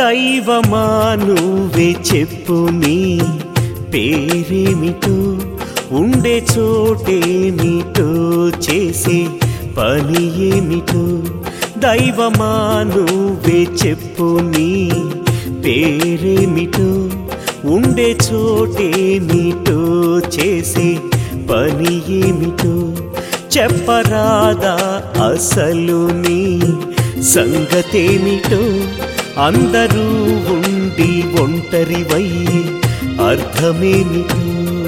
దైవమా నువ్వే చెప్పు నీ పేరేమిటో ఉండే చోటేమిటో చేసే పని ఏమిటో దైవమా నువ్వే చెప్పు నీ పేరేమిటో ఉండే చోటేమిటో చేసే పని ఏమిటో చెప్పరాదా అసలు నీ సంగతేమిటో అందరూ ఉండి ఒంటరివై అర్థమేమిటో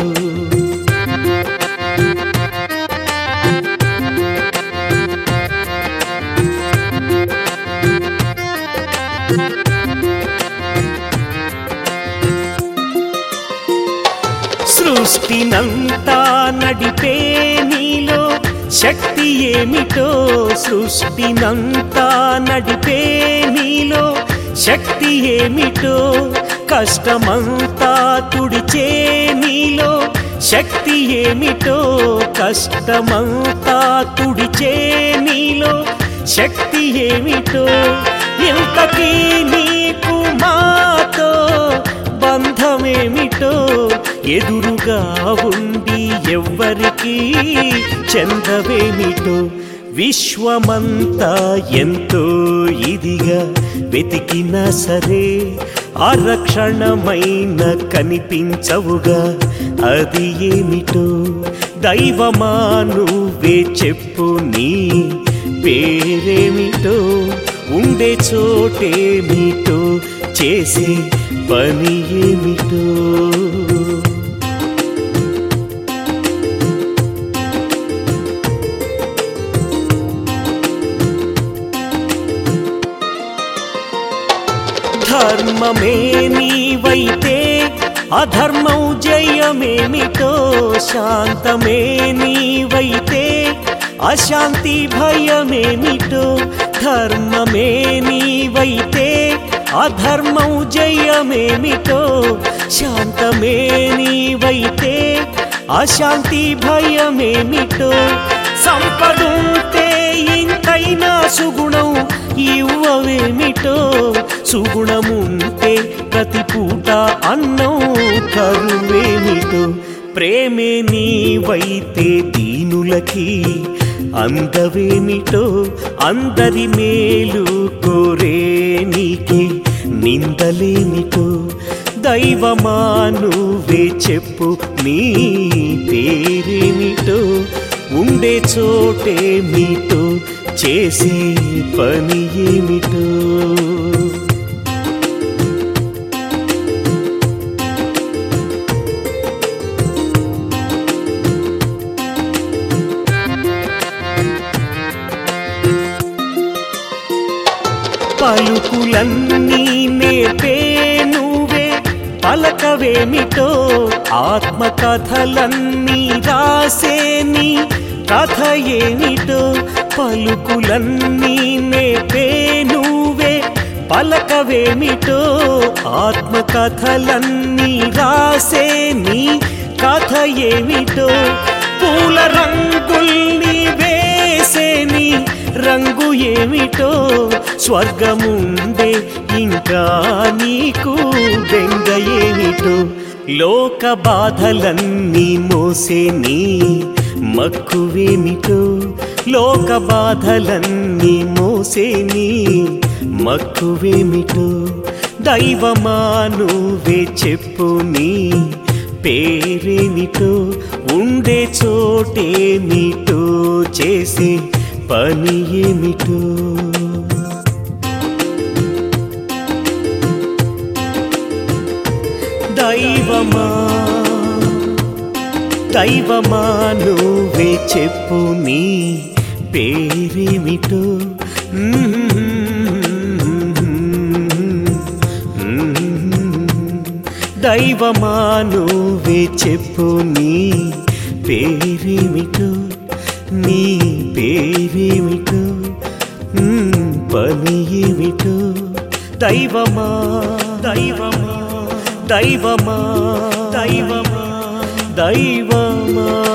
సృష్టినంతా నడిపే నీలో శక్తి ఏమిటో సృష్టినంతా నడిపే నీలో శక్తి ఏమిటో కష్టమంతా తుడిచే నీలో శక్తి ఏమిటో కష్టమంతా తుడిచే నీలో శక్తి ఏమిటో ఇంతకీ నీకు మాతో బంధమేమిటో ఎదురుగా ఉండి ఎవ్వరికీ చెందవేమిటో విశ్వమంతా ఎంతో ఇదిగా వెతికినా సరే ఆరక్షణమైన కనిపించవుగా అది ఏమిటో దైవమా నువ్వే చెప్పు నీ పేరేమిటో ఉండే చోటేమిటో చేసే పని ఏమిటో ధర్మమే నీవైతే అధర్మం జయమేమిటో శాంతమే నీవైతే అశాంతి భయమేమిటో ధర్మమే నీవైతే అధర్మం జయమేమిటో శాంతమే నీవైతే అశాంతి భయమేమిటో సంపదుంటే ఇంకైనా సుగుణం ఇవ్వవేమిటో సుగుణముంటే ప్రతి పూట అన్నం కరువేమిటో ప్రేమే నీవైతే దీనులకి అందవేమిటో అందరి మేలు కోరే నీకి నిందలేమిటో దైవమా నువ్వే చెప్పు నీ పేరేమిటో ఉండే చోటేమిటో చేసే పని ఏమిటో పలుకులన్నీ నేర్పే నువ్వే పలకవేమిటో ఆత్మకథలన్నీ రాసే నీ కథ ఏమిటో పలుకులన్నీ నేర్పే నువ్వే పలకవేమిటో ఆత్మకథలన్నీ రాసే నీ కథ ఏమిటో పూల రంగుల్ని వేసే నీ రంగు ఏమిటో స్వర్గముందే ఇంకా నీకు బెంగ ఏమిటో లోక బాధలన్నీ మోసే నీ మక్కువేమిటో లోక బాధలన్నీ మోసే నీ మక్కువేమిటో దైవమా నువ్వే చెప్పు నీ పేరేమిటో ఉండే చోటేమిటో చేసే పని ఏమిటో దైవమా దైవమా నువ్వే చెప్పు నీ పేరేమిటో దైవమా నువ్వే చెప్పు నీ పేరేమిటో నీ పేరేమిటో మ్, పని ఏమిటో దైవమా దైవమా దైవమా దైవమా దైవమా